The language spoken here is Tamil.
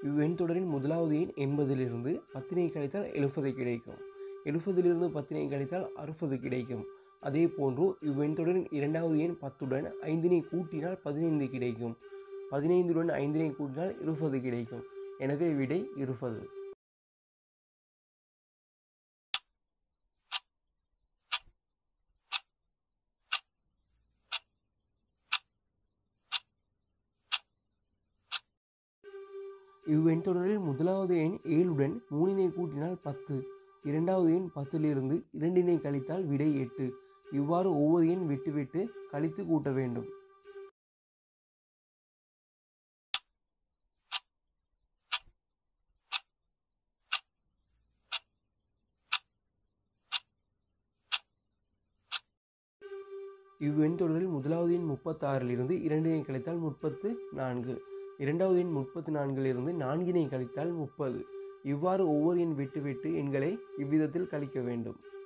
இவ்வெண் தொடரின் முதலாவது எண் எண்பதிலிருந்து பத்தினை கழித்தால் எழுபது கிடைக்கும் எழுபதிலிருந்து பத்தினை கழித்தால் அறுபது கிடைக்கும் அதே போன்று இவ்வெண் தொடரின் இரண்டாவது எண் பத்துடன் ஐந்தினை கூட்டினால் பதினைந்து கிடைக்கும் பதினைந்துடன் ஐந்தினை கூட்டினால் இருபது கிடைக்கும் எனவே விடை இருபது இவ்வெண் தொடரில் முதலாவது எண் ஏழுடன் மூணினை கூட்டினால் பத்து இரண்டாவது எண் பத்திலிருந்து இரண்டினை கழித்தால் விடை எட்டு இவ்வாறு ஒவ்வொரு எண் விட்டு விட்டு கழித்து கூட்ட வேண்டும் இவ்வெண் தொடரில் முதலாவது எண் முப்பத்தாறிலிருந்து இரண்டினை கழித்தால் முப்பத்து நான்கு இரண்டாவது எண் முப்பத்து நான்கிலிருந்து நான்கினை கழித்தால் முப்பது இவ்வாறு ஒவ்வொரு எண் விட்டு விட்டு எண்களை இவ்விதத்தில் கழிக்க வேண்டும்